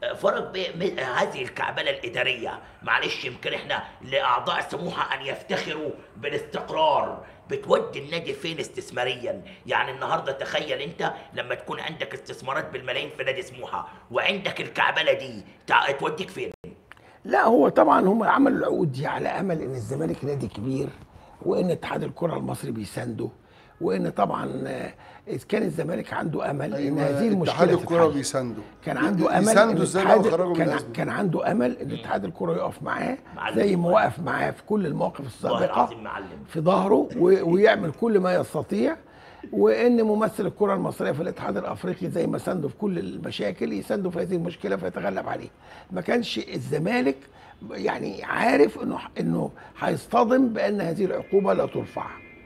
فرق بين هذه الكعبله الاداريه معلش يمكن احنا لاعضاء سموحه ان يفتخروا بالاستقرار بتودي النادي فين استثماريا يعني النهارده تخيل انت لما تكون عندك استثمارات بالملايين في نادي سموحه وعندك الكعبله دي تع- توديك فين لا هو طبعا هم عملوا العقود دي على امل ان الزمالك نادي كبير وان اتحاد الكره المصري بيسانده وان طبعا آه، اذا كان الزمالك عنده امل ان هذه اتحاد المشكله الكره تتحل بيساندوا كان عنده امل يساندوا ان ازاي اتحاد لو خرجوا من كان, الازمه كان عنده امل ان اتحاد الكره يقف معاه معلم. زي ما وقف معاه في كل المواقف والله السابقه العظيم معلم في ظهره و- ويعمل كل ما يستطيع وان ممثل الكره المصريه في الاتحاد الافريقي زي ما ساندوا في كل المشاكل يساندوا في هذه المشكله فيتغلب عليها ما كانش الزمالك يعني عارف انه انه هيصطدم بان هذه العقوبه لا ترفع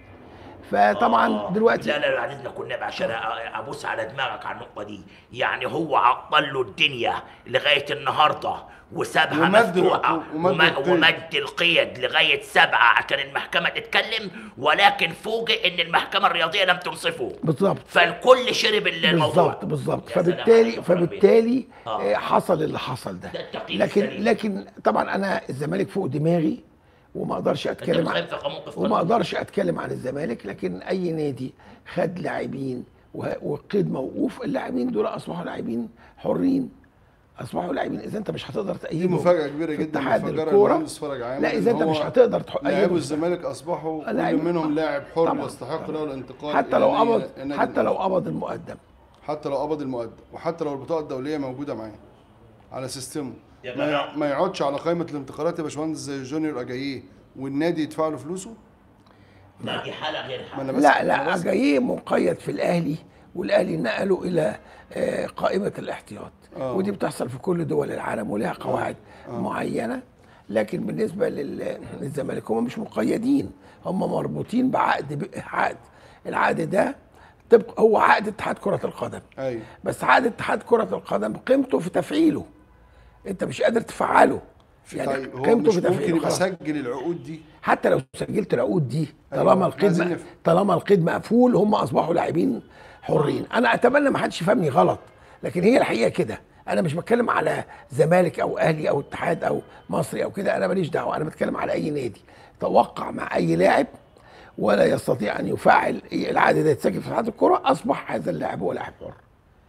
فطبعا آه، دلوقتي لا لا لا عزيزنا كنا عشان أ- ابص على دماغك على النقطه دي يعني هو عطل له الدنيا لغايه النهارده وسابها ومد مفتوحه العقوب- ومد وم- القيد. ومد القيد لغايه سبعه عشان المحكمه تتكلم ولكن فوجئ ان المحكمه الرياضيه لم تنصفه بالظبط فالكل شرب الموضوع بالظبط بالظبط يا سلام فبالتالي عليك يا فرج بيه. فبالتالي آه. آه، حصل اللي حصل ده ده التقييم لكن السليم. لكن طبعا انا الزمالك فوق دماغي وما اقدرش انت اتكلم عن بتخاف في موقف وما قانوني. اقدرش اتكلم عن الزمالك لكن اي نادي خد لاعبين و- والقيد موقوف اللاعبين دول اصبحوا لاعبين حرين اصبحوا لاعبين اذا انت مش هتقدر دي تأيدهم مفاجاه كبيره في جدا اتحاد مفجرة الكوره المهندس فرج عامر لا إن اذا انت هو مش هتقدر لاعبو تأيدهم الزمالك اصبحوا كل لاعب- منهم لاعب حر طبعاً. يستحق له الانتقال حتى إلى لو نادي- قبض نادي حتى لو الأهلي. قبض المقدم حتى لو قبض المقدم وحتى لو البطاقه الدوليه موجوده معاه على سيستمه يا ما, جماعة. ما يقعدش على قائمه الانتقالات يا باشمهندس زي جونيور اجاييه والنادي يدفع له فلوسه لا دي حاله غير ما حاله انا بس لا أنا لا بس- جاي مقيد في الاهلي والاهلي نقله الى آه، قائمه الاحتياط آه. ودي بتحصل في كل دول العالم ولها قواعد معينه لكن بالنسبه لل- للزمالك هم مش مقيدين هم مربوطين بعقد ب- عقد العقد ده طبق هو عقد اتحاد كره القدم ايوه بس عقد اتحاد كره القدم قيمته في تفعيله انت مش قادر تفعله يعني طيب هو قيمته مش في ممكن تفعيله يبقى خلاص. سجل العقود دي حتى لو سجلت العقود دي أيوة، طالما إحنا عايزين القيد نفهم. طالما القيد مقفول هم اصبحوا لاعبين حرين انا اتمنى ما حدش يفهمني غلط لكن هي الحقيقه كده انا مش بتكلم على زمالك او اهلي او اتحاد او مصري او كده انا ماليش دعوه انا بتكلم على اي نادي توقع مع اي لاعب ولا يستطيع ان يفعل العقد ده يتسجل في اتحاد الكره اصبح هذا اللاعب هو لاعب حر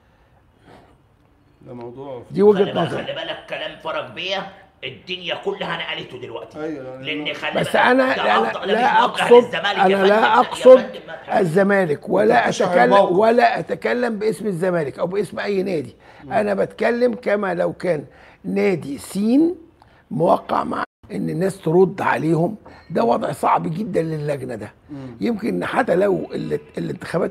ده موضوع دي وجهه خلي بالك- نظري خلي بالك كلام فرج بيه الدنيا كلها نقلته دلوقتي أيوة، لان خلي بس بالك انا ده لا, أفضل- لا, مفيش لا موقع اقصد للزمالك يا انا فندم. لا يا اقصد فندم، ما تحاول. الزمالك ولا أنت بتشرح اتكلم الموقف. ولا اتكلم باسم الزمالك او باسم اي نادي انا بتكلم كما لو كان نادي سين موقع مع ان الناس ترد عليهم ده وضع صعب جدا للجنه ده يمكن حتى لو ال- الانتخابات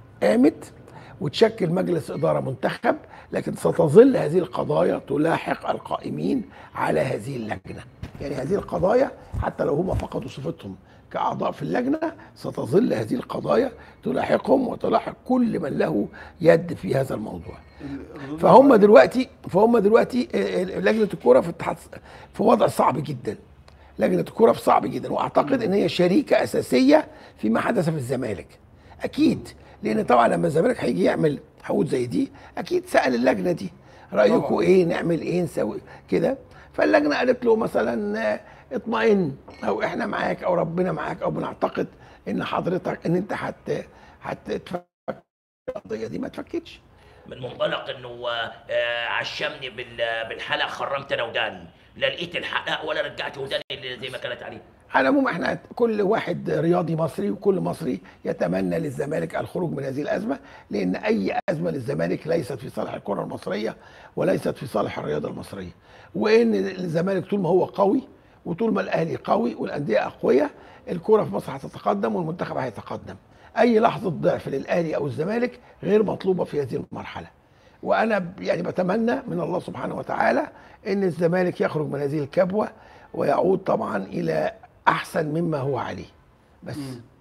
قامت وتشكل مجلس اداره منتخب لكن ستظل هذه القضايا تلاحق القائمين على هذه اللجنه يعني هذه القضايا حتى لو هم فقدوا صفتهم كاعضاء في اللجنه ستظل هذه القضايا تلاحقهم وتلاحق كل من له يد في هذا الموضوع الردود فهم دلوقتي فهم دلوقتي آه، آه، لجنه الكوره في اتحاد في وضع صعب جدا لجنه الكوره في صعب جدا واعتقد ان هي شريكه اساسيه فيما حدث في الزمالك اكيد لان طبعا لما الزمالك هيجي يعمل حقوق زي دي اكيد سال اللجنه دي رايكم طبعاً. ايه نعمل ايه نسوي كده فاللجنه قالت له مثلا آه، اطمئن او احنا معاك او ربنا معاك او بنعتقد ان حضرتك ان انت هت هتتفك القضيه دي ما تفكتش من منطلق انه آه، عشمني بال- بالحلقه خرمت انا وداني لا لقيت الحلقه ولا رجعت وداني زي ما كانت عليه على العموم احنا كل واحد رياضي مصري وكل مصري يتمنى للزمالك الخروج من هذه الازمه لان اي ازمه للزمالك ليست في صالح الكره المصريه وليست في صالح الرياضه المصريه وان الزمالك طول ما هو قوي وطول ما الاهلي قوي والانديه اقوياء الكره في مصر هتتقدم والمنتخب هيتقدم اي لحظه ضعف للاهلي او الزمالك غير مطلوبه في هذه المرحله وانا ب- يعني بتمنى من الله سبحانه وتعالى ان الزمالك يخرج من هذه الكبوه ويعود طبعا الى احسن مما هو عليه بس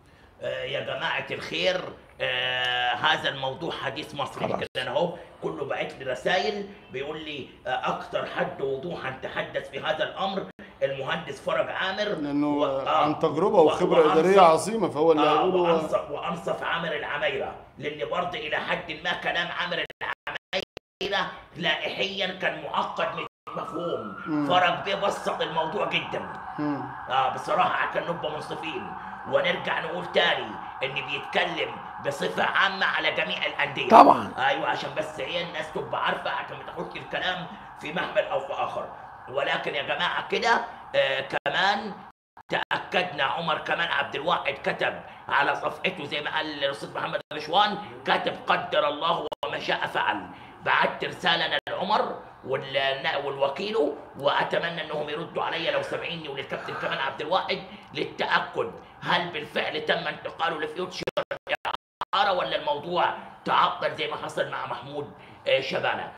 آه، يا جماعه الخير آه هذا الموضوع حديث مصري خلاص. كده انا اهو كله بعت لي رسائل بيقول لي آه اكثر حد وضوحا تحدث في هذا الامر المهندس فرج عامر لانه و- آه، عن تجربه و- وخبره وأنصف- اداريه عظيمه فهو اللي آه هيقوله وانصف وانصف عامر العمايره لان برضه الى حد ما كلام عامر علينا لائحيا كان معقد مش مفهوم فرج بيه بسط الموضوع جدا مم. اه بصراحه كان نبقى منصفين ونرجع نقول تاني ان بيتكلم بصفه عامه على جميع الانديه طبعا. ايوه عشان بس ايه الناس تبقى عارفه عشان ما تاخدش الكلام في محمل او في اخر ولكن يا جماعه كده آه كمان تاكدنا عمر كمان عبد الواحد كتب على صفحته زي ما قال الاستاذ محمد رشوان كاتب قدر الله وما شاء فعل بعت رساله لعمر وال- والوكيل واتمنى انهم يردوا علي لو سامعيني وللكابتن كمان عبد الواحد للتاكد هل بالفعل تم انتقاله لفيوتشر اعاره ولا الموضوع تعطل زي ما حصل مع محمود آه، شبانه